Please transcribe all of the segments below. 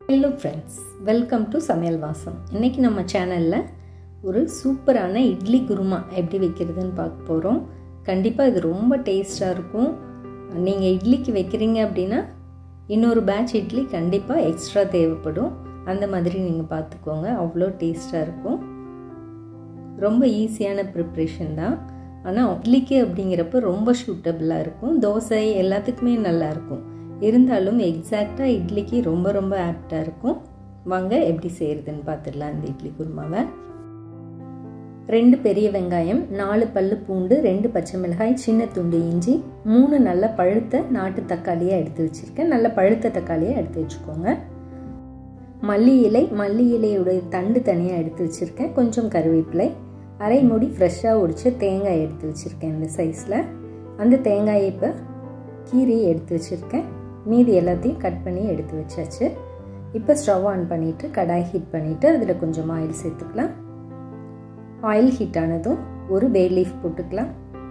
hello friends welcome to சமையல் வாசம் இன்றைக்கி நம்ம சேனலில் ஒரு சூப்பரான இட்லி குருமா எப்படி வைக்கிறதுன்னு பார்க்க போகிறோம் கண்டிப்பாக இது ரொம்ப டேஸ்ட்டாக இருக்கும் நீங்கள் இட்லிக்கு வைக்கிறீங்க அப்படின்னா இன்னொரு பேட்ச் இட்லி கண்டிப்பாக எக்ஸ்ட்ரா தேவைப்படும் அந்த மாதிரி நீங்கள் பார்த்துக்கோங்க அவ்வளோ டேஸ்ட்டாக இருக்கும் ரொம்ப ஈஸியான ப்ரிப்ரேஷன் தான் ஆனால் இட்லிக்கு அப்படிங்கிறப்ப ரொம்ப சூட்டபிளாக இருக்கும் தோசை எல்லாத்துக்குமே நல்லாயிருக்கும் இருந்தாலும் எக்ஸாக்டாக இட்லிக்கு ரொம்ப ரொம்ப ஆப்டாக இருக்கும் வாங்க எப்படி செய்கிறதுன்னு பார்த்துடலாம் இந்த இட்லி குருமாவை ரெண்டு பெரிய வெங்காயம் நாலு பல்லு பூண்டு ரெண்டு பச்சை மிளகாய் சின்ன துண்டு இஞ்சி மூணு நல்ல பழுத்த நாட்டு தக்காளியாக எடுத்து வச்சுருக்கேன் நல்ல பழுத்த தக்காளியாக எடுத்து வச்சுக்கோங்க மல்லி இலை மல்லி இலையுடைய தண்டு தனியாக எடுத்து வச்சுருக்கேன் கொஞ்சம் கருவேப்பிலை அரை மூடி ஃப்ரெஷ்ஷாக ஒடிச்சு தேங்காய் எடுத்து வச்சுருக்கேன் இந்த சைஸில் அந்த தேங்காயை இப்போ கீரி எடுத்து வச்சுருக்கேன் மீதி எல்லாத்தையும் கட் பண்ணி எடுத்து வச்சாச்சு இப்போ ஸ்டவ் ஆன் பண்ணிவிட்டு கடாய் ஹீட் பண்ணிவிட்டு அதில் கொஞ்சம் ஆயில் சேர்த்துக்கலாம் ஆயில் ஹீட் ஆனதும் ஒரு பே லீஃப் போட்டுக்கலாம்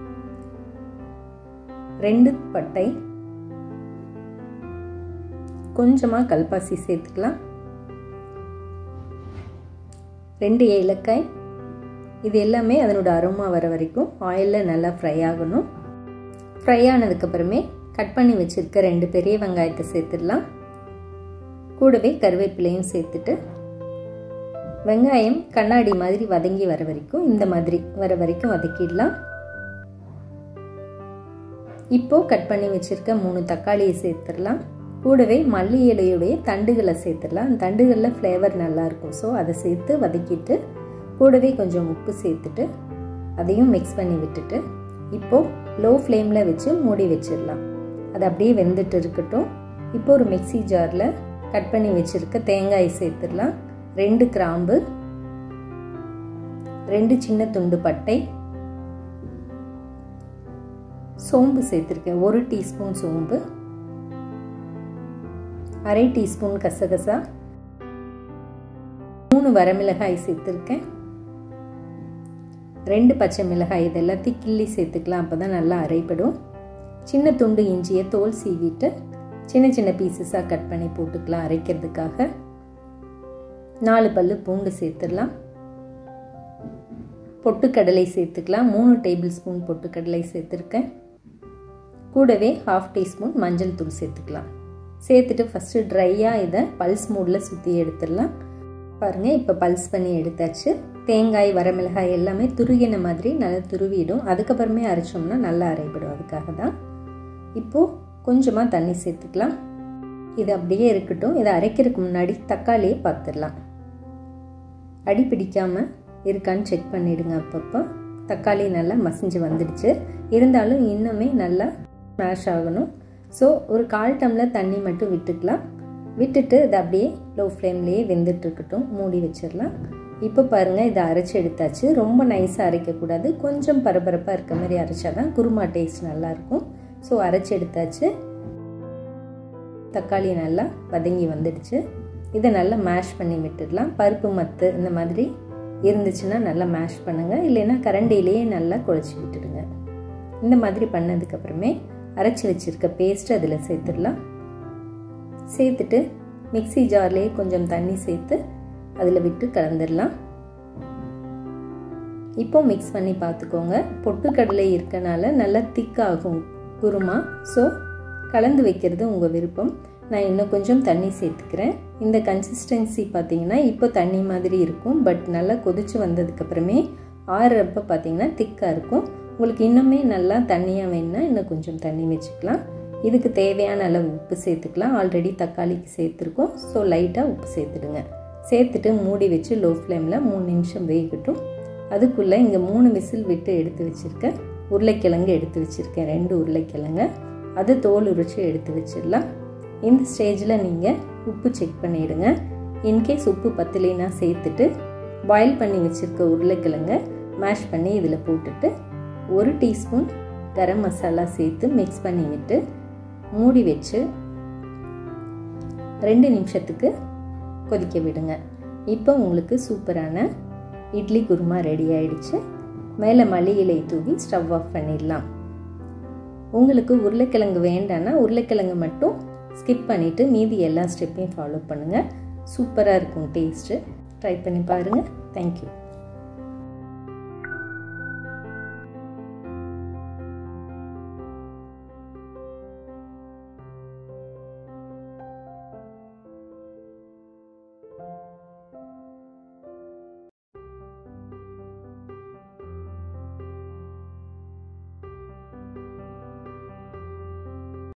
ரெண்டு பட்டை கொஞ்சமாக கல்பாசி சேர்த்துக்கலாம் ரெண்டு ஏலக்காய் இது எல்லாமே அதனோட அரோமா வர வரைக்கும் ஆயிலில் நல்லா ஃப்ரை ஆகணும் ஃப்ரை ஆனதுக்கப்புறமே கட் பண்ணி வச்சுருக்க ரெண்டு பெரிய வெங்காயத்தை சேர்த்துடலாம் கூடவே கருவேப்பிலையும் சேர்த்துட்டு வெங்காயம் கண்ணாடி மாதிரி வதங்கி வர வரைக்கும் இந்த மாதிரி வர வரைக்கும் வதக்கிடலாம் இப்போ கட் பண்ணி வச்சுருக்க மூணு தக்காளியை சேர்த்துடலாம் கூடவே மல்லி இலையுடைய தண்டுகளை சேர்த்துடலாம் அந்த தண்டுகளில் ஃப்ளேவர் நல்லாயிருக்கும் ஸோ அதை சேர்த்து வதக்கிட்டு கூடவே கொஞ்சம் உப்பு சேர்த்துட்டு அதையும் மிக்ஸ் பண்ணி விட்டுட்டு இப்போது லோ ஃப்ளேமில் வச்சு மூடி வச்சிடலாம் அது அப்படியே வெந்துட்டு இருக்கட்டும் இப்போ ஒரு மிக்சி ஜாரில் கட் பண்ணி வச்சுருக்க தேங்காய் சேர்த்துடலாம் ரெண்டு கிராம்பு ரெண்டு சின்ன துண்டு பட்டை சோம்பு சேர்த்துருக்கேன் ஒரு டீஸ்பூன் சோம்பு அரை டீஸ்பூன் கசகசா மூணு வரமிளகாய் சேர்த்துருக்கேன் ரெண்டு பச்சை மிளகாய் இது எல்லாத்தையும் கிள்ளி சேர்த்துக்கலாம் அப்போ தான் நல்லா அரைப்படும் சின்ன துண்டு இஞ்சியை தோல் சீவிட்டு சின்ன சின்ன பீசஸாக கட் பண்ணி போட்டுக்கலாம் அரைக்கிறதுக்காக நாலு பல்லு பூண்டு சேர்த்துடலாம் பொட்டுக்கடலை சேர்த்துக்கலாம் மூணு டேபிள் ஸ்பூன் பொட்டுக்கடலை சேர்த்துருக்கேன் கூடவே ஹாஃப் டீஸ்பூன் மஞ்சள் தூள் சேர்த்துக்கலாம் சேர்த்துட்டு ஃபஸ்ட்டு ட்ரையாக இதை பல்ஸ் மூடில் சுற்றி எடுத்துடலாம் பாருங்கள் இப்போ பல்ஸ் பண்ணி எடுத்தாச்சு தேங்காய் வரமிளகாய் எல்லாமே துருகின மாதிரி நல்லா துருவிடும் அதுக்கப்புறமே அரைச்சோம்னா நல்லா அரைப்படும் அதுக்காக தான் இப்போது கொஞ்சமாக தண்ணி சேர்த்துக்கலாம் இது அப்படியே இருக்கட்டும் இதை அரைக்கிறதுக்கு முன்னாடி தக்காளியை பார்த்துடலாம் அடி பிடிக்காமல் இருக்கான்னு செக் பண்ணிவிடுங்க அப்பப்போ தக்காளி நல்லா மசிஞ்சு வந்துடுச்சு இருந்தாலும் இன்னுமே நல்லா ஸ்மாஷ் ஆகணும் ஸோ ஒரு கால் டம்ளர் தண்ணி மட்டும் விட்டுக்கலாம் விட்டுட்டு இதை அப்படியே லோ ஃப்ளேம்லேயே வெந்துட்டு இருக்கட்டும் மூடி வச்சிடலாம் இப்போ பாருங்கள் இதை அரைச்சி எடுத்தாச்சு ரொம்ப நைஸாக அரைக்கக்கூடாது கொஞ்சம் பரபரப்பாக இருக்க மாதிரி அரைச்சா தான் குருமா டேஸ்ட் நல்லாயிருக்கும் ஸோ அரைச்சி எடுத்தாச்சு தக்காளி நல்லா வதங்கி வந்துடுச்சு இதை நல்லா மேஷ் பண்ணி விட்டுடலாம் பருப்பு மத்து இந்த மாதிரி இருந்துச்சுன்னா நல்லா மேஷ் பண்ணுங்கள் இல்லைன்னா கரண்டிலேயே நல்லா குழச்சி விட்டுடுங்க இந்த மாதிரி பண்ணதுக்கப்புறமே அரைச்சி வச்சுருக்க பேஸ்ட்டு அதில் சேர்த்துடலாம் சேர்த்துட்டு மிக்சி ஜார்லேயே கொஞ்சம் தண்ணி சேர்த்து அதில் விட்டு கலந்துடலாம் இப்போ மிக்ஸ் பண்ணி பார்த்துக்கோங்க பொட்டுக்கடலை இருக்கனால நல்லா திக்காகும் குருமா ஸோ கலந்து வைக்கிறது உங்கள் விருப்பம் நான் இன்னும் கொஞ்சம் தண்ணி சேர்த்துக்கிறேன் இந்த கன்சிஸ்டன்சி பார்த்தீங்கன்னா இப்போ தண்ணி மாதிரி இருக்கும் பட் நல்லா கொதிச்சு வந்ததுக்கப்புறமே ஆறுறப்ப பார்த்தீங்கன்னா திக்காக இருக்கும் உங்களுக்கு இன்னுமே நல்லா தண்ணியாக வேணுன்னா இன்னும் கொஞ்சம் தண்ணி வச்சுக்கலாம் இதுக்கு தேவையான அளவு உப்பு சேர்த்துக்கலாம் ஆல்ரெடி தக்காளிக்கு சேர்த்துருக்கோம் ஸோ லைட்டாக உப்பு சேர்த்துடுங்க சேர்த்துட்டு மூடி வச்சு லோ ஃப்ளேமில் மூணு நிமிஷம் வேகட்டும் அதுக்குள்ளே இங்கே மூணு விசில் விட்டு எடுத்து வச்சுருக்கேன் உருளைக்கிழங்கு எடுத்து வச்சுருக்கேன் ரெண்டு உருளைக்கிழங்க அது தோல் உரிச்சு எடுத்து வச்சிடலாம் இந்த ஸ்டேஜில் நீங்கள் உப்பு செக் பண்ணிவிடுங்க இன்கேஸ் உப்பு பத்தலைனா சேர்த்துட்டு பாயில் பண்ணி வச்சுருக்க உருளைக்கிழங்க மேஷ் பண்ணி இதில் போட்டுட்டு ஒரு டீஸ்பூன் கரம் மசாலா சேர்த்து மிக்ஸ் பண்ணி விட்டு மூடி வச்சு ரெண்டு நிமிஷத்துக்கு கொதிக்க விடுங்க இப்போ உங்களுக்கு சூப்பரான இட்லி குருமா ரெடி ஆயிடுச்சு மேலே மல்லி இலை தூவி ஸ்டவ் ஆஃப் பண்ணிடலாம் உங்களுக்கு உருளைக்கிழங்கு வேண்டான்னா உருளைக்கிழங்கு மட்டும் ஸ்கிப் பண்ணிவிட்டு மீதி எல்லா ஸ்டெப்பையும் ஃபாலோ பண்ணுங்கள் சூப்பராக இருக்கும் டேஸ்ட்டு ட்ரை பண்ணி பாருங்கள் தேங்க்யூ